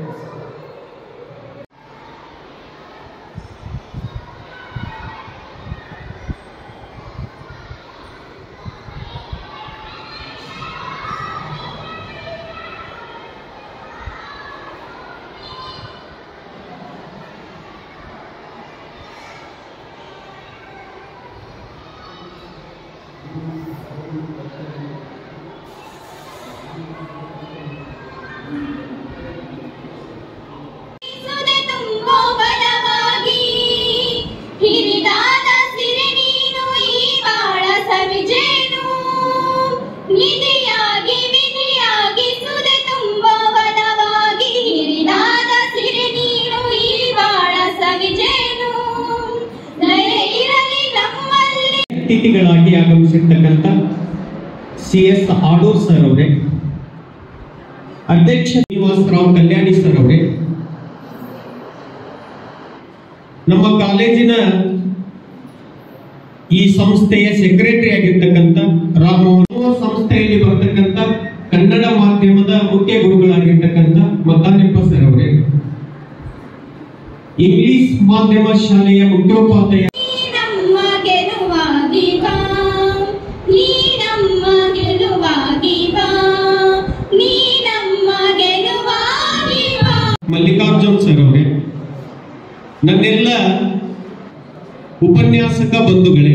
ಸುದೆ ತುಂಬೋ ಬಲವಾಗಿ ಹಿರಿದಾದ ಸಿರಿ ನೀನು ಈ ಬಾಳ ಸವಿಜೇನು ನಿಧಿಯಾಗಿ ವಿಧಿಯಾಗಿ ಸುದೆ ತುಂಬೋ ಬಲವಾಗಿ ಹಿರಿದಾದ ಸಿರಿ ನೀನು ಈ ಬಾಳ ಸವಿಜೇನು ದಯೆ ಇರಲಿ ನಮ್ಮಲ್ಲಿ ಅತಿಥಿಗಳಾಗಿ ಆಗಮಿಸಿರ್ತಕ್ಕಂಥ ಸಿ ಎಸ್ ಆಡೂರ್ ಸರ್ ಅವರೇ ಅಧ್ಯಕ್ಷ ಶ್ರೀನಿವಾಸರಾವ್ ಕಲ್ಯಾಣಿ ಸರ್ ಅವರೇ ನಮ್ಮ ಕಾಲೇಜಿನ ಈ ಸಂಸ್ಥೆಯ ಸೆಕ್ರೆಟರಿ ಆಗಿರ್ತಕ್ಕಂಥ ರಾಮಮೋಹನ್ ಸಂಸ್ಥೆಯಲ್ಲಿ ಬರ್ತಕ್ಕಂಥ ಕನ್ನಡ ಮಾಧ್ಯಮದ ಮುಖ್ಯ ಗುರುಗಳಾಗಿರ್ತಕ್ಕಂಥ ಮದ್ದಾನೆಪ್ಪ ಸರ್ ಅವರೇ ಇಂಗ್ಲಿಷ್ ಮಾಧ್ಯಮ ಶಾಲೆಯ ಮುಖ್ಯೋಪಾಧ್ಯಾಯ ನೀ ನಮ್ಮ ಗೆಲುವಾಗಿ ಬಾ ನೀ ನಮ್ಮ ಗೆಲುವಾಗಿ ಬಾ ನೀ ನಮ್ಮ ಗೆಲುವಾಗಿ ಬಾ ಮಲ್ಲಿಕಾರ್ಜುನ್ ಸರ್ ಅವರೇ ನನ್ನೆಲ್ಲ ಉಪನ್ಯಾಸಕ ಬಂಧುಗಳೇ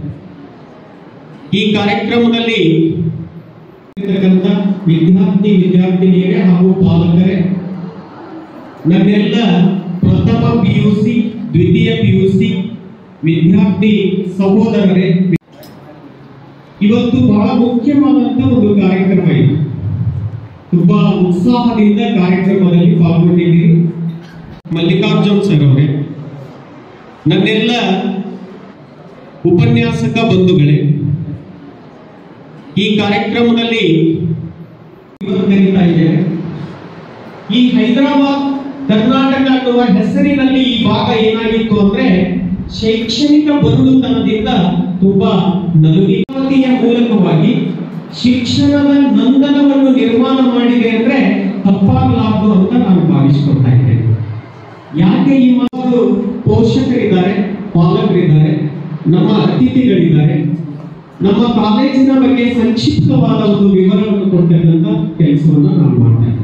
ಈ ಕಾರ್ಯಕ್ರಮದಲ್ಲಿ ಇರ್ತಕ್ಕಂಥ ವಿದ್ಯಾರ್ಥಿ ವಿದ್ಯಾರ್ಥಿನಿಯರೇ ಹಾಗೂ ಪಾಲಕರೇ ನನ್ನೆಲ್ಲ ಪ್ರಥಮ ಪಿ ಯು ಸಿ ದ್ವಿತೀಯ ಪಿ ಯು ಸಿ ವಿದ್ಯಾರ್ಥಿ ಸಹೋದರರೇ ಇವತ್ತು ಬಹಳ ಮುಖ್ಯವಾದಂತ ಒಂದು ಕಾರ್ಯಕ್ರಮ ಇದು ತುಂಬಾ ಉತ್ಸಾಹದಿಂದ ಕಾರ್ಯಕ್ರಮದಲ್ಲಿ ಪಾಲ್ಗೊಂಡಿದ್ದೀರಿ ಮಲ್ಲಿಕಾರ್ಜುನ್ ಸರ್ ಅವರೇ ನನ್ನೆಲ್ಲ ಉಪನ್ಯಾಸಕ ಬಂಧುಗಳೇ ಈ ಕಾರ್ಯಕ್ರಮದಲ್ಲಿ ಇವತ್ತು ಕರೀತಾ ಇದ್ದೇನೆ ಈ ಹೈದರಾಬಾದ್ ಕರ್ನಾಟಕ ಅನ್ನುವ ಹೆಸರಿನಲ್ಲಿ ಈ ಭಾಗ ಏನಾಗಿತ್ತು ಅಂದ್ರೆ ಶೈಕ್ಷಣಿಕ ಬರುಡುತನದಿಂದ ತುಂಬಾ ನಲುಗಿಯ ಮೂಲಕವಾಗಿ ಶಿಕ್ಷಣದ ನಂದನವನ್ನು ನಿರ್ಮಾಣ ಮಾಡಿದೆ ಅಂದ್ರೆ ತಪ್ಪಾಗಲಾರದು ಅಂತ ನಾನು ಭಾವಿಸ್ಕೊಳ್ತಾ ಇದ್ದೇನೆ ಯಾಕೆ ಈ ಮಾತು ಪೋಷಕರಿದ್ದಾರೆ ಪಾಲಕರಿದ್ದಾರೆ ನಮ್ಮ ಅತಿಥಿಗಳಿದ್ದಾರೆ ನಮ್ಮ ಕಾಲೇಜಿನ ಬಗ್ಗೆ ಸಂಕ್ಷಿಪ್ತವಾದ ಒಂದು ವಿವರವನ್ನು ಕೊಡ್ತಕ್ಕಂಥ ಕೆಲಸವನ್ನು ನಾನು ಮಾಡ್ತಾ ಇದ್ದೇನೆ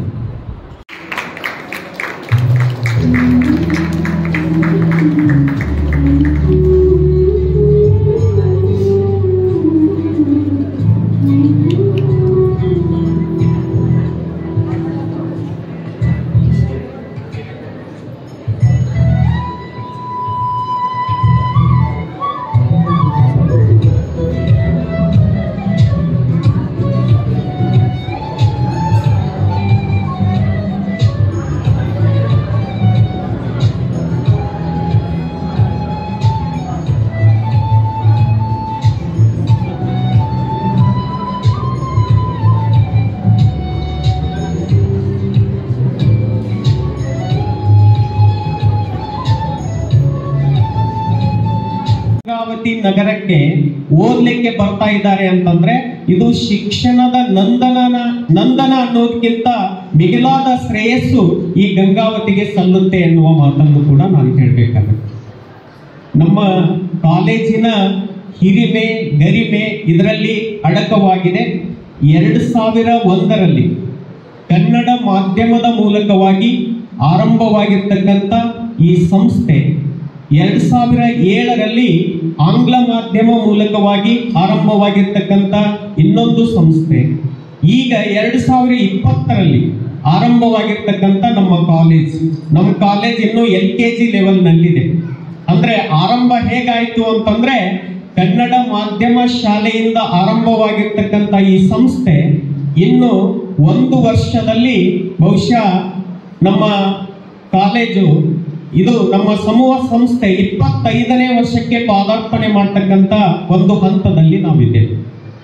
ಗಂಗಾವತಿ ನಗರಕ್ಕೆ ಓದ್ಲಿಕ್ಕೆ ಬರ್ತಾ ಇದ್ದಾರೆ ಅಂತಂದ್ರೆ ಇದು ಶಿಕ್ಷಣದ ನಂದನನ ನಂದನ ಅನ್ನೋದಕ್ಕಿಂತ ಮಿಗಿಲಾದ ಶ್ರೇಯಸ್ಸು ಈ ಗಂಗಾವತಿಗೆ ಸಲ್ಲುತ್ತೆ ಎನ್ನುವ ಮಾತನ್ನು ಕೂಡ ನಾನು ಹೇಳಬೇಕಾಗುತ್ತೆ ನಮ್ಮ ಕಾಲೇಜಿನ ಹಿರಿಮೆ ಗರಿಮೆ ಇದರಲ್ಲಿ ಅಡಕವಾಗಿದೆ ಎರಡು ಸಾವಿರ ಒಂದರಲ್ಲಿ ಕನ್ನಡ ಮಾಧ್ಯಮದ ಮೂಲಕವಾಗಿ ಆರಂಭವಾಗಿರ್ತಕ್ಕಂಥ ಈ ಸಂಸ್ಥೆ ಎರಡು ಸಾವಿರ ಏಳರಲ್ಲಿ ಆಂಗ್ಲ ಮಾಧ್ಯಮ ಮೂಲಕವಾಗಿ ಆರಂಭವಾಗಿರ್ತಕ್ಕಂಥ ಇನ್ನೊಂದು ಸಂಸ್ಥೆ ಈಗ ಎರಡು ಸಾವಿರ ಇಪ್ಪತ್ತರಲ್ಲಿ ಆರಂಭವಾಗಿರ್ತಕ್ಕಂಥ ನಮ್ಮ ಕಾಲೇಜ್ ನಮ್ಮ ಕಾಲೇಜ್ ಇನ್ನು ಎಲ್ ಕೆ ಜಿ ಲೆವೆಲ್ನಲ್ಲಿದೆ ಅಂದ್ರೆ ಆರಂಭ ಹೇಗಾಯ್ತು ಅಂತಂದ್ರೆ ಕನ್ನಡ ಮಾಧ್ಯಮ ಶಾಲೆಯಿಂದ ಆರಂಭವಾಗಿರ್ತಕ್ಕಂಥ ಈ ಸಂಸ್ಥೆ ಇನ್ನು ಒಂದು ವರ್ಷದಲ್ಲಿ ಬಹುಶಃ ನಮ್ಮ ಕಾಲೇಜು ಇದು ನಮ್ಮ ಸಮೂಹ ಸಂಸ್ಥೆ ಇಪ್ಪತ್ತೈದನೇ ವರ್ಷಕ್ಕೆ ಪಾದಾರ್ಪಣೆ ಮಾಡ್ತಕ್ಕಂಥ ಒಂದು ಹಂತದಲ್ಲಿ ನಾವಿದ್ದೇವೆ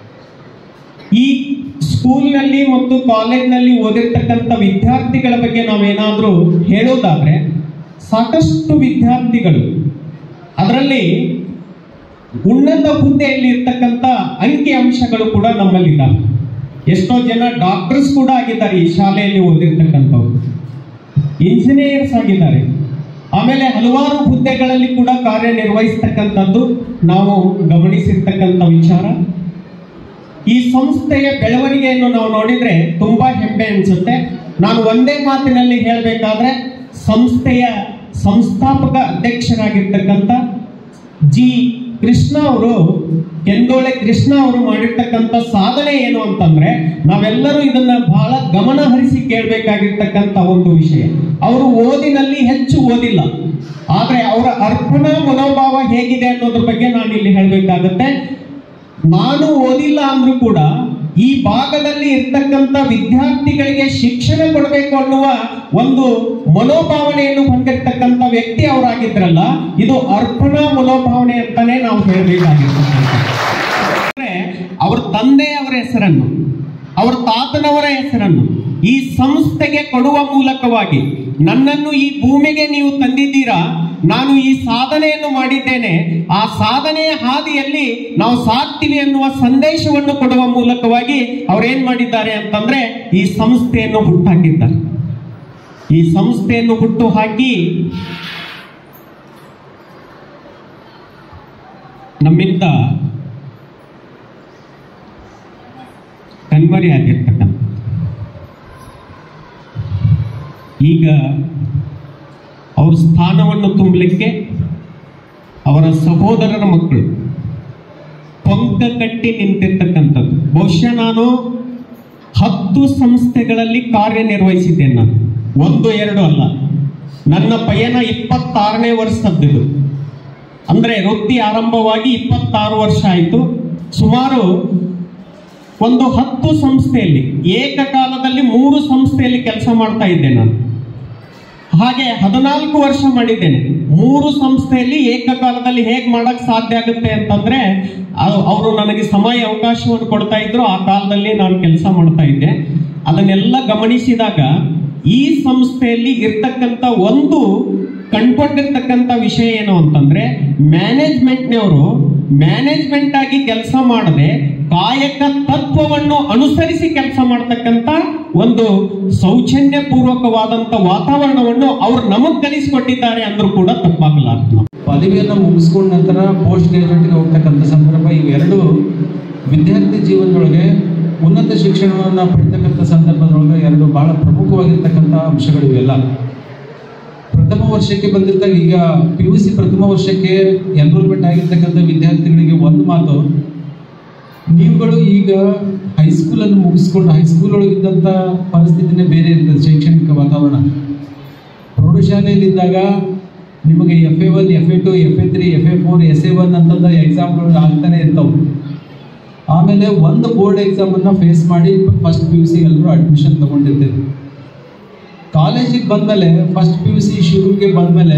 ಈ ಸ್ಕೂಲ್ನಲ್ಲಿ ಮತ್ತು ಕಾಲೇಜ್ನಲ್ಲಿ ಓದಿರ್ತಕ್ಕಂಥ ವಿದ್ಯಾರ್ಥಿಗಳ ಬಗ್ಗೆ ನಾವೇನಾದರೂ ಹೇಳೋದಾದ್ರೆ ಸಾಕಷ್ಟು ವಿದ್ಯಾರ್ಥಿಗಳು ಅದರಲ್ಲಿ ಉನ್ನತ ಹುದ್ದೆಯಲ್ಲಿ ಇರ್ತಕ್ಕಂಥ ಅಂಕಿ ಅಂಶಗಳು ಕೂಡ ನಮ್ಮಲ್ಲಿದ್ದಾವೆ ಎಷ್ಟೋ ಜನ ಡಾಕ್ಟರ್ಸ್ ಕೂಡ ಆಗಿದ್ದಾರೆ ಈ ಶಾಲೆಯಲ್ಲಿ ಓದಿರ್ತಕ್ಕಂಥವ್ರು ಇಂಜಿನಿಯರ್ಸ್ ಆಗಿದ್ದಾರೆ ಆಮೇಲೆ ಹಲವಾರು ಹುದ್ದೆಗಳಲ್ಲಿ ಕೂಡ ಕಾರ್ಯನಿರ್ವಹಿಸ್ತಕ್ಕಂಥದ್ದು ನಾವು ಗಮನಿಸಿರ್ತಕ್ಕಂಥ ವಿಚಾರ ಈ ಸಂಸ್ಥೆಯ ಬೆಳವಣಿಗೆಯನ್ನು ನಾವು ನೋಡಿದ್ರೆ ತುಂಬಾ ಹೆಮ್ಮೆ ಅನಿಸುತ್ತೆ ನಾನು ಒಂದೇ ಮಾತಿನಲ್ಲಿ ಹೇಳಬೇಕಾದ್ರೆ ಸಂಸ್ಥೆಯ ಸಂಸ್ಥಾಪಕ ಅಧ್ಯಕ್ಷರಾಗಿರ್ತಕ್ಕಂಥ ಜಿ ಕೃಷ್ಣ ಅವರು ಕೆಂದೋಳೆ ಕೃಷ್ಣ ಅವರು ಮಾಡಿರ್ತಕ್ಕಂಥ ಸಾಧನೆ ಏನು ಅಂತಂದ್ರೆ ನಾವೆಲ್ಲರೂ ಇದನ್ನ ಬಹಳ ಗಮನ ಹರಿಸಿ ಕೇಳಬೇಕಾಗಿರ್ತಕ್ಕಂಥ ಒಂದು ವಿಷಯ ಅವರು ಓದಿನಲ್ಲಿ ಹೆಚ್ಚು ಓದಿಲ್ಲ ಆದ್ರೆ ಅವರ ಅರ್ಪಣಾ ಮನೋಭಾವ ಹೇಗಿದೆ ಅನ್ನೋದ್ರ ಬಗ್ಗೆ ನಾನು ಇಲ್ಲಿ ಹೇಳಬೇಕಾಗತ್ತೆ ನಾನು ಓದಿಲ್ಲ ಅಂದ್ರೂ ಕೂಡ ಈ ಭಾಗದಲ್ಲಿ ಇರ್ತಕ್ಕಂಥ ವಿದ್ಯಾರ್ಥಿಗಳಿಗೆ ಶಿಕ್ಷಣ ಕೊಡಬೇಕು ಅನ್ನುವ ಒಂದು ಮನೋಭಾವನೆಯನ್ನು ಹೊಂದಿರತಕ್ಕಂಥ ವ್ಯಕ್ತಿ ಅವರಾಗಿದ್ರಲ್ಲ ಇದು ಅರ್ಪಣಾ ಮನೋಭಾವನೆ ಅಂತಾನೆ ನಾವು ಹೇಳಬೇಕಾಗಿರ್ತಕ್ಕಂಥ ಅವ್ರ ತಂದೆಯವರ ಹೆಸರನ್ನು ಅವ್ರ ತಾತನವರ ಹೆಸರನ್ನು ಈ ಸಂಸ್ಥೆಗೆ ಕೊಡುವ ಮೂಲಕವಾಗಿ ನನ್ನನ್ನು ಈ ಭೂಮಿಗೆ ನೀವು ತಂದಿದ್ದೀರಾ ನಾನು ಈ ಸಾಧನೆಯನ್ನು ಮಾಡಿದ್ದೇನೆ ಆ ಸಾಧನೆಯ ಹಾದಿಯಲ್ಲಿ ನಾವು ಸಾಕ್ತೀವಿ ಅನ್ನುವ ಸಂದೇಶವನ್ನು ಕೊಡುವ ಮೂಲಕವಾಗಿ ಅವ್ರೇನ್ ಮಾಡಿದ್ದಾರೆ ಅಂತಂದ್ರೆ ಈ ಸಂಸ್ಥೆಯನ್ನು ಹುಟ್ಟಾಕಿದ್ದಾರೆ ಈ ಸಂಸ್ಥೆಯನ್ನು ಹುಟ್ಟು ಹಾಕಿ ನಮ್ಮಿಂದ ಕಣ್ಮರಿ ಆಗಿರ್ತಕ್ಕಂಥ ಈಗ ಅವ್ರ ಸ್ಥಾನವನ್ನು ತುಂಬಲಿಕ್ಕೆ ಅವರ ಸಹೋದರರ ಮಕ್ಕಳು ಪಂಕ ಕಟ್ಟಿ ನಿಂತಿರ್ತಕ್ಕಂಥದ್ದು ಬಹುಶಃ ನಾನು ಹತ್ತು ಸಂಸ್ಥೆಗಳಲ್ಲಿ ಕಾರ್ಯನಿರ್ವಹಿಸಿದ್ದೇನೆ ನಾನು ಒಂದು ಎರಡು ಅಲ್ಲ ನನ್ನ ಪಯಣ ಇಪ್ಪತ್ತಾರನೇ ವರ್ಷದ್ದು ಅಂದ್ರೆ ವೃತ್ತಿ ಆರಂಭವಾಗಿ ಇಪ್ಪತ್ತಾರು ವರ್ಷ ಆಯಿತು ಸುಮಾರು ಒಂದು ಹತ್ತು ಸಂಸ್ಥೆಯಲ್ಲಿ ಏಕಕಾಲದಲ್ಲಿ ಮೂರು ಸಂಸ್ಥೆಯಲ್ಲಿ ಕೆಲಸ ಮಾಡ್ತಾ ಇದ್ದೆ ನಾನು ಹಾಗೆ ಹದಿನಾಲ್ಕು ವರ್ಷ ಮಾಡಿದ್ದೇನೆ ಮೂರು ಸಂಸ್ಥೆಯಲ್ಲಿ ಏಕಕಾಲದಲ್ಲಿ ಹೇಗೆ ಮಾಡಕ್ ಸಾಧ್ಯ ಆಗುತ್ತೆ ಅಂತಂದ್ರೆ ಅವರು ನನಗೆ ಸಮಯ ಅವಕಾಶವನ್ನು ಕೊಡ್ತಾ ಇದ್ರು ಆ ಕಾಲದಲ್ಲಿ ನಾನು ಕೆಲಸ ಮಾಡ್ತಾ ಇದ್ದೆ ಅದನ್ನೆಲ್ಲ ಗಮನಿಸಿದಾಗ ಈ ಸಂಸ್ಥೆಯಲ್ಲಿ ಇರ್ತಕ್ಕಂಥ ಒಂದು ಕಂಡ್ಕೊಂಡಿರ್ತಕ್ಕಂಥ ವಿಷಯ ಏನು ಅಂತಂದ್ರೆ ಮ್ಯಾನೇಜ್ಮೆಂಟ್ನವರು ಮ್ಯಾನೇಜ್ಮೆಂಟ್ ಆಗಿ ಕೆಲಸ ಮಾಡದೆ ಕಾಯಕ ತತ್ವವನ್ನು ಅನುಸರಿಸಿ ಕೆಲಸ ಮಾಡ್ತಕ್ಕಂಥ ಒಂದು ಸೌಜನ್ಯ ಪೂರ್ವಕವಾದಂತ ವಾತಾವರಣವನ್ನು ಅವ್ರು ನಮಗ್ ಕಲಿಸಿಕೊಟ್ಟಿದ್ದಾರೆ ಅಂದ್ರೂ ಕೂಡ ತಪ್ಪಾಗಲಾರ್ದು ನಾವು. ಪದವಿಯನ್ನು ಮುಗಿಸ್ಕೊಂಡ ನಂತರ ಪೋಸ್ಟ್ ಗ್ರಾಜುಯೇಟ್ಗೆ ಹೋಗ್ತಕ್ಕಂಥ ಸಂದರ್ಭ ಇವೆರಡು ವಿದ್ಯಾರ್ಥಿ ಜೀವನದೊಳಗೆ ಉನ್ನತ ಶಿಕ್ಷಣವನ್ನು ಪಡಿತಕ್ಕಂಥ ಸಂದರ್ಭದೊಳಗೆ ಎರಡು ಬಹಳ ಪ್ರಮುಖವಾಗಿರ್ತಕ್ಕಂಥ ಅಂಶಗಳು ಇವೆಲ್ಲ ಪ್ರಥಮ ವರ್ಷಕ್ಕೆ ಬಂದಿದ್ದಾಗ ಈಗ ಪಿ ಯು ಸಿ ಪ್ರಥಮ ವರ್ಷಕ್ಕೆ ಎನ್ರೋಲ್ಮೆಂಟ್ ಆಗಿರ್ತಕ್ಕಂಥ ವಿದ್ಯಾರ್ಥಿಗಳಿಗೆ ಒಂದು ಮಾತು ನೀವುಗಳು ಈಗ ಹೈಸ್ಕೂಲನ್ನು ಮುಗಿಸ್ಕೊಂಡು ಹೈಸ್ಕೂಲ್ ಒಳಗಿದ್ದಂಥ ಪರಿಸ್ಥಿತಿನೇ ಬೇರೆ ಇರ್ತದೆ ಶೈಕ್ಷಣಿಕ ವಾತಾವರಣ ಪ್ರೌಢಶಾಲೆಯಲ್ಲಿದ್ದಾಗ ನಿಮಗೆ F A one F A two F A three F A four S A one ಅಂತಂದ ಎಕ್ಸಾಮ್ಗಳು ಆಗ್ತಾನೆ ಇರ್ತವೆ ಆಮೇಲೆ ಒಂದು ಬೋರ್ಡ್ ಎಕ್ಸಾಮನ್ನು ಫೇಸ್ ಮಾಡಿ ಫಸ್ಟ್ ಪಿ ಯು ಸಿ ಎಲ್ಲರೂ ಅಡ್ಮಿಷನ್ ತೊಗೊಂಡಿರ್ತೀವಿ ಕಾಲೇಜಿಗೆ ಬಂದಮೇಲೆ ಫಸ್ಟ್ ಪಿ ಯು ಸಿ ಶುರುಗೆ ಬಂದಮೇಲೆ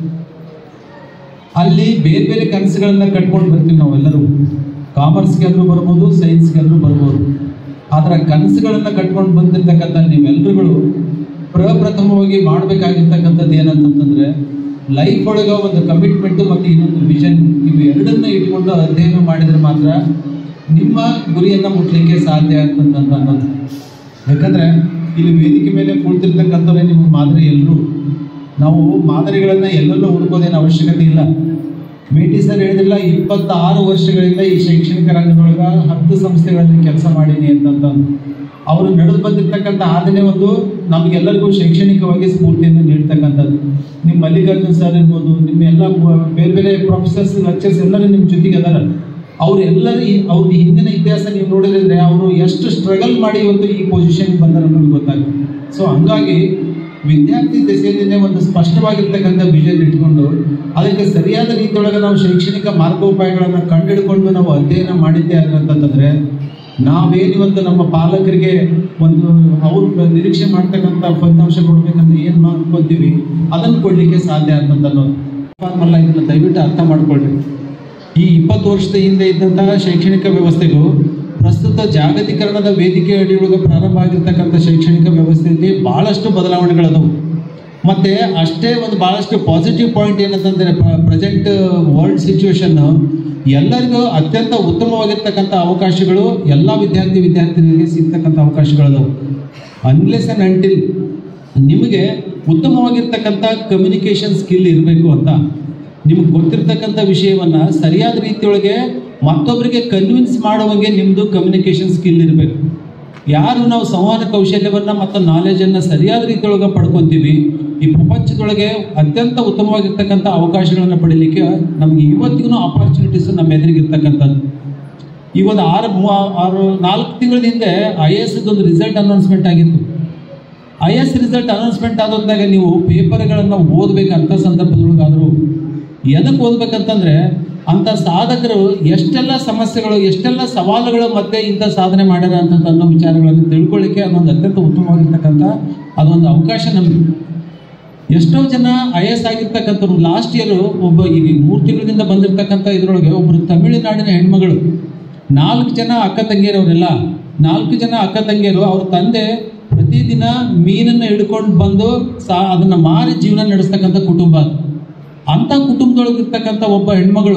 ಅಲ್ಲಿ ಬೇರೆ ಬೇರೆ ಕನಸುಗಳನ್ನ ಕಟ್ಕೊಂಡು ಬರ್ತೀವಿ ನಾವೆಲ್ಲರೂ ಕಾಮರ್ಸ್ಗೆಲ್ಲರೂ ಬರ್ಬೋದು ಸೈನ್ಸ್ಗೆಲ್ಲರೂ ಬರ್ಬೋದು ಆದರೆ ಕನಸುಗಳನ್ನು ಕಟ್ಕೊಂಡು ಬಂದಿರ್ತಕ್ಕಂಥ ನೀವೆಲ್ಲರುಗಳು ಪ್ರಪ್ರಥಮವಾಗಿ ಮಾಡಬೇಕಾಗಿರ್ತಕ್ಕಂಥದ್ದು ಏನಂತಂತಂದ್ರೆ ಲೈಫ್ ಒಳಗೆ ಒಂದು ಕಮಿಟ್ಮೆಂಟ್ ಮತ್ತು ಇನ್ನೊಂದು ವಿಷನ್ ಇವು ಎರಡನ್ನ ಇಟ್ಕೊಂಡು ಅಧ್ಯಯನ ಮಾಡಿದ್ರೆ ಮಾತ್ರ ನಿಮ್ಮ ಗುರಿಯನ್ನು ಮುಟ್ಲಿಕ್ಕೆ ಸಾಧ್ಯ ಅಂತಂತ ಅನ್ನೋದು ಯಾಕಂದ್ರೆ ಇಲ್ಲಿ ವೇದಿಕೆ ಮೇಲೆ ಕುಳಿತಿರ್ತಕ್ಕಂಥವ್ರೆ ನಿಮ್ಮ ಮಾದರಿ ಎಲ್ಲರೂ ನಾವು ಮಾದರಿಗಳನ್ನು ಎಲ್ಲೆಲ್ಲೂ ಹುಡುಕೋದೇನು ಅವಶ್ಯಕತೆ ಇಲ್ಲ ಮೇಟಿ ಸರ್ ಹೇಳಿದ್ರಲ್ಲ ಇಪ್ಪತ್ತಾರು ವರ್ಷಗಳಿಂದ ಈ ಶೈಕ್ಷಣಿಕ ರಂಗದೊಳಗೆ ಹತ್ತು ಸಂಸ್ಥೆಗಳಲ್ಲಿ ಕೆಲಸ ಮಾಡೀನಿ ಅಂತಂತ ಅವರು ನಡೆದು ಬಂದಿರ್ತಕ್ಕಂಥ ಆದನೆ ಒಂದು ನಮಗೆಲ್ಲರಿಗೂ ಶೈಕ್ಷಣಿಕವಾಗಿ ಸ್ಫೂರ್ತಿಯನ್ನು ನೀಡ್ತಕ್ಕಂಥದ್ದು ನಿಮ್ಮ ಮಲ್ಲಿಕಾರ್ಜುನ್ ಸರ್ ಇರ್ಬೋದು ನಿಮ್ಮ ಎಲ್ಲ ಬೇರೆ ಬೇರೆ ಪ್ರೊಫೆಸರ್ಸ್ ಲೆಕ್ಚರ್ಸ್ ಎಲ್ಲರೂ ನಿಮ್ಮ ಜೊತೆಗೆ ಅದಾರ ಅವರೆಲ್ಲರೂ ಅವ್ರ ಹಿಂದಿನ ಇತಿಹಾಸ ನೀವು ನೋಡಿದ್ರೆ ಅವರು ಎಷ್ಟು ಸ್ಟ್ರಗಲ್ ಮಾಡಿ ಇವತ್ತು ಈ ಪೊಸಿಷನ್ ಬಂದಾರ ಅನ್ನೋದು ಗೊತ್ತಾಗುತ್ತೆ ಸೊ ಹಂಗಾಗಿ ವಿದ್ಯಾರ್ಥಿ ದೆಸೆಯಲ್ಲಿನೇ ಒಂದು ಸ್ಪಷ್ಟವಾಗಿರ್ತಕ್ಕಂಥ ವಿಷನ್ ಇಟ್ಕೊಂಡು ಅದಕ್ಕೆ ಸರಿಯಾದ ರೀತಿಯೊಳಗೆ ನಾವು ಶೈಕ್ಷಣಿಕ ಮಾರ್ಗೋಪಾಯಗಳನ್ನು ಕಂಡುಹಿಡ್ಕೊಂಡು ನಾವು ಅಧ್ಯಯನ ಮಾಡಿದ್ದೇ ಅಂತಂತಂದ್ರೆ ನಾವೇನಿವತ್ತು ನಮ್ಮ ಪಾಲಕರಿಗೆ ಒಂದು ಅವ್ರು ನಿರೀಕ್ಷೆ ಮಾಡ್ತಕ್ಕಂಥ ಫಲಿತಾಂಶ ಕೊಡ್ಬೇಕಂತ ಏನು ಅನ್ಕೊಂತೀವಿ ಅದನ್ನು ಕೊಡಲಿಕ್ಕೆ ಸಾಧ್ಯ ಅಂತಂತ ಅನ್ನೋದು ಅಲ್ಲ ಇದನ್ನ ದಯವಿಟ್ಟು ಅರ್ಥ ಮಾಡ್ಕೊಳ್ರಿ ಈ ಇಪ್ಪತ್ತು ವರ್ಷದ ಹಿಂದೆ ಇದ್ದಂತಹ ಶೈಕ್ಷಣಿಕ ವ್ಯವಸ್ಥೆಗಳು ಪ್ರಸ್ತುತ ಜಾಗತೀಕರಣದ ವೇದಿಕೆ ಅಡಿಯೊಳಗೆ ಪ್ರಾರಂಭ ಆಗಿರ್ತಕ್ಕಂಥ ಶೈಕ್ಷಣಿಕ ವ್ಯವಸ್ಥೆಯಲ್ಲಿ ಬಹಳಷ್ಟು ಬದಲಾವಣೆಗಳದವು ಮತ್ತೆ ಅಷ್ಟೇ ಒಂದು ಬಹಳಷ್ಟು ಪಾಸಿಟಿವ್ ಪಾಯಿಂಟ್ ಏನಂತಂದ್ರೆ ಪ್ರೆಸೆಂಟ್ ವರ್ಲ್ಡ್ ಸಿಚುವೇಶನ್ ಎಲ್ಲರಿಗೂ ಅತ್ಯಂತ ಉತ್ತಮವಾಗಿರ್ತಕ್ಕಂಥ ಅವಕಾಶಗಳು ಎಲ್ಲ ವಿದ್ಯಾರ್ಥಿ ವಿದ್ಯಾರ್ಥಿನಿಯರಿಗೆ ಸಿಗ್ತಕ್ಕಂಥ ಅವಕಾಶಗಳದವು ಅನ್ಲೆಸ್ ಅಂಡ್ ಅಂಟಿಲ್ ನಿಮಗೆ ಉತ್ತಮವಾಗಿರ್ತಕ್ಕಂಥ ಕಮ್ಯುನಿಕೇಷನ್ ಸ್ಕಿಲ್ ಇರಬೇಕು ಅಂತ ನಿಮಗೆ ಗೊತ್ತಿರ್ತಕ್ಕಂಥ ವಿಷಯವನ್ನ ಸರಿಯಾದ ರೀತಿಯೊಳಗೆ ಮತ್ತೊಬ್ಬರಿಗೆ ಕನ್ವಿನ್ಸ್ ಮಾಡುವಂಗೆ ನಿಮ್ಮದು ಕಮ್ಯುನಿಕೇಷನ್ ಸ್ಕಿಲ್ ಇರಬೇಕು ಯಾರು ನಾವು ಸಂವಹನ ಕೌಶಲ್ಯವನ್ನ ಮತ್ತು ನಾಲೆಜನ್ನು ಸರಿಯಾದ ರೀತಿಯೊಳಗೆ ಪಡ್ಕೊಂತೀವಿ ಈ ಪ್ರಪಂಚದೊಳಗೆ ಅತ್ಯಂತ ಉತ್ತಮವಾಗಿರ್ತಕ್ಕಂಥ ಅವಕಾಶಗಳನ್ನು ಪಡೀಲಿಕ್ಕೆ ನಮಗೆ ಇವತ್ತಿಗೂ ಆಪರ್ಚುನಿಟೀಸ್ ನಮ್ಮ ಎದುರಿಗಿರ್ತಕ್ಕಂಥದ್ದು ಈ ಒಂದು ಆರು ಮೂವ- ಆರು ನಾಲ್ಕು ತಿಂಗಳ ಹಿಂದೆ ಐ ಎಸ್ ಒಂದು ರಿಸಲ್ಟ್ ಅನೌನ್ಸ್ಮೆಂಟ್ ಆಗಿತ್ತು ಐ ಎಸ್ ರಿಸಲ್ಟ್ ಅನೌನ್ಸ್ಮೆಂಟ್ ಆದಾಗ ನೀವು ಪೇಪರ್ಗಳನ್ನು ಓದಬೇಕಂತ ಸಂದರ್ಭದೊಳಗಾದರೂ ಎದಕ್ಕೆ ಓದ್ಬೇಕಂತಂದ್ರೆ ಅಂಥ ಸಾಧಕರು ಎಷ್ಟೆಲ್ಲ ಸಮಸ್ಯೆಗಳು ಎಷ್ಟೆಲ್ಲ ಸವಾಲುಗಳು ಮತ್ತೆ ಇಂಥ ಸಾಧನೆ ಮಾಡ್ಯಾರ ಅಂತ ಅನ್ನೋ ವಿಚಾರಗಳನ್ನು ತಿಳ್ಕೊಳ್ಳಿಕ್ಕೆ ಅದೊಂದು ಅತ್ಯಂತ ಉತ್ತಮವಾಗಿರ್ತಕ್ಕಂಥ ಅದೊಂದು ಅವಕಾಶ ನಮಗೆ ಎಷ್ಟೋ ಜನ ಐ ಎಸ್ ಆಗಿರ್ತಕ್ಕಂಥವ್ರು ಲಾಸ್ಟ್ ಇಯರ್ ಒಬ್ಬ ಈಗ ಮೂರು ತಿಂಗಳಿಂದ ಬಂದಿರತಕ್ಕಂಥ ಇದರೊಳಗೆ ಒಬ್ಬರು ತಮಿಳುನಾಡಿನ ಹೆಣ್ಮಗಳು ನಾಲ್ಕು ಜನ ಅಕ್ಕ ತಂಗಿಯರವರೆಲ್ಲ ನಾಲ್ಕು ಜನ ಅಕ್ಕ ತಂಗಿಯರು ಅವ್ರ ತಂದೆ ಪ್ರತಿದಿನ ಮೀನನ್ನು ಹಿಡ್ಕೊಂಡು ಬಂದು ಸಾ ಅದನ್ನ ಮಾರಿ ಜೀವನ ನಡೆಸ್ತಕ್ಕಂಥ ಕುಟುಂಬ ಅದು. ಅಂಥ ಕುಟುಂಬದೊಳಗಿರ್ತಕ್ಕಂಥ ಒಬ್ಬ ಹೆಣ್ಮಗಳು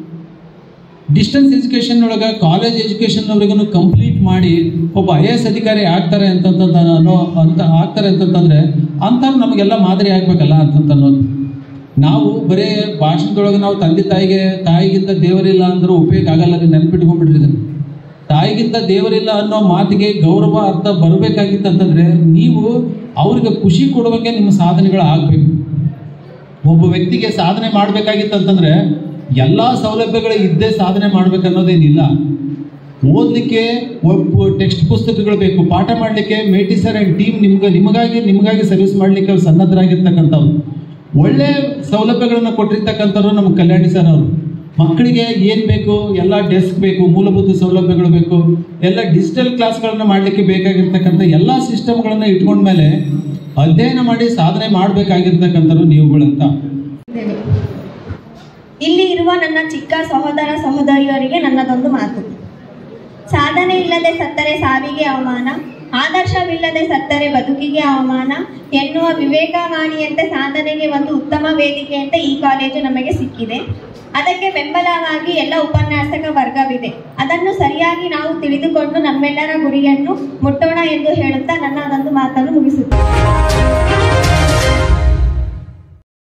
ಡಿಸ್ಟೆನ್ಸ್ ಎಜುಕೇಷನ್ ಒಳಗೆ ಕಾಲೇಜ್ ಎಜುಕೇಷನ್ವರೆಗೂ ಕಂಪ್ಲೀಟ್ ಮಾಡಿ ಒಬ್ಬ ಐ ಎಸ್ ಅಧಿಕಾರಿ ಆಗ್ತಾರೆ ಅಂತಂತ ಅನ್ನೋ ಅಂತ ಆಗ್ತಾರೆ ಅಂತಂತಂದ್ರೆ ಅಂಥವ್ರು ನಮಗೆಲ್ಲ ಮಾದರಿ ಆಗ್ಬೇಕಲ್ಲ ಅಂತಂತ ಅನ್ನೋದು ನಾವು ಬರೇ ಭಾಷಣದೊಳಗೆ ನಾವು ತಂದೆ ತಾಯಿಗೆ ತಾಯಿಗಿಂತ ದೇವರಿಲ್ಲ ಅಂದ್ರೂ ಉಪಯೋಗ ಆಗಲ್ಲ ಅದನ್ನ ನೆನ್ಪಿಟ್ಕೊಂಡ್ಬಿಟ್ರಿ ಇದನ್ನ. ತಾಯಿಗಿಂತ ದೇವರಿಲ್ಲ ಅನ್ನೋ ಮಾತಿಗೆ ಗೌರವ ಅರ್ಥ ಬರಬೇಕಾಗಿತ್ತಂತಂದ್ರೆ ನೀವು ಅವ್ರಿಗೆ ಖುಷಿ ಕೊಡುವಂಗೆ ನಿಮ್ಮ ಸಾಧನೆಗಳು ಆಗಬೇಕು ಒಬ್ಬ ವ್ಯಕ್ತಿಗೆ ಸಾಧನೆ ಮಾಡ್ಬೇಕಾಗಿತ್ತಂತಂದ್ರೆ ಎಲ್ಲಾ ಸೌಲಭ್ಯಗಳು ಇದ್ದೇ ಸಾಧನೆ ಮಾಡ್ಬೇಕನ್ನೋದೇನಿಲ್ಲ ಓದಲಿಕ್ಕೆ ಒಬ್ಬ ಟೆಕ್ಸ್ಟ್ ಪುಸ್ತಕಗಳು ಬೇಕು ಪಾಠ ಮಾಡಲಿಕ್ಕೆ ಮೇಟಿ ಸರ್ ಆ್ಯಂಡ್ ಟೀಮ್ ನಿಮ್ಗೆ ನಿಮಗಾಗಿ ನಿಮಗಾಗಿ ಸರ್ವಿಸ್ ಮಾಡಲಿಕ್ಕೆ ಅವ್ರು ಸನ್ನದ್ಧರಾಗಿರ್ತಕ್ಕಂಥವ್ರು ಒಳ್ಳೆ ಸೌಲಭ್ಯಗಳನ್ನು ಕೊಟ್ಟಿರ್ತಕ್ಕಂಥವ್ರು ನಮ್ಮ ಕಲ್ಯಾಣಿ ಸರ್ ಅವರು ಮಕ್ಕಳಿಗೆ ಏನು ಬೇಕು ಎಲ್ಲ ಡೆಸ್ಕ್ ಬೇಕು ಮೂಲಭೂತ ಸೌಲಭ್ಯಗಳು ಬೇಕು ಎಲ್ಲ ಡಿಜಿಟಲ್ ಕ್ಲಾಸ್ಗಳನ್ನ ಮಾಡಲಿಕ್ಕೆ ಬೇಕಾಗಿರ್ತಕ್ಕಂಥ ಎಲ್ಲ ಸಿಸ್ಟಮ್ಗಳನ್ನ ಇಟ್ಕೊಂಡ್ಮೇಲೆ ಅಧ್ಯಯನ ಮಾಡಿ ಸಾಧನೆ ಮಾಡಬೇಕಾಗಿರ್ತಕ್ಕಂಥವ್ರು ನೀವುಗಳಂತ ಇದ್ದೇನೆ. ಇಲ್ಲಿ ಇರುವ ನನ್ನ ಚಿಕ್ಕ ಸಹೋದರ ಸಹೋದರಿಯರಿಗೆ ನನ್ನದೊಂದು ಮಾತು ಸಾಧನೆ ಇಲ್ಲದೆ ಸತ್ತರೆ ಸಾವಿಗೆ ಅವಮಾನ ಆದರ್ಶವಿಲ್ಲದೆ ಸತ್ತರೆ ಬದುಕಿಗೆ ಅವಮಾನ ಎನ್ನುವ ವಿವೇಕವಾಣಿಯಂತೆ ಸಾಧನೆಗೆ ಒಂದು ಉತ್ತಮ ವೇದಿಕೆಯಂತೆ ಈ ಕಾಲೇಜು ನಮಗೆ ಸಿಕ್ಕಿದೆ ಅದಕ್ಕೆ ಬೆಂಬಲವಾಗಿ ಎಲ್ಲ ಉಪನ್ಯಾಸಕ ವರ್ಗವಿದೆ ಅದನ್ನು ಸರಿಯಾಗಿ ನಾವು ತಿಳಿದುಕೊಂಡು ನಮ್ಮೆಲ್ಲರ ಗುರಿಯನ್ನು ಮುಟ್ಟೋಣ ಎಂದು ಹೇಳುತ್ತಾ ನನ್ನ ಅದೊಂದು ಮಾತನ್ನು ಮುಗಿಸುತ್ತೇನೆ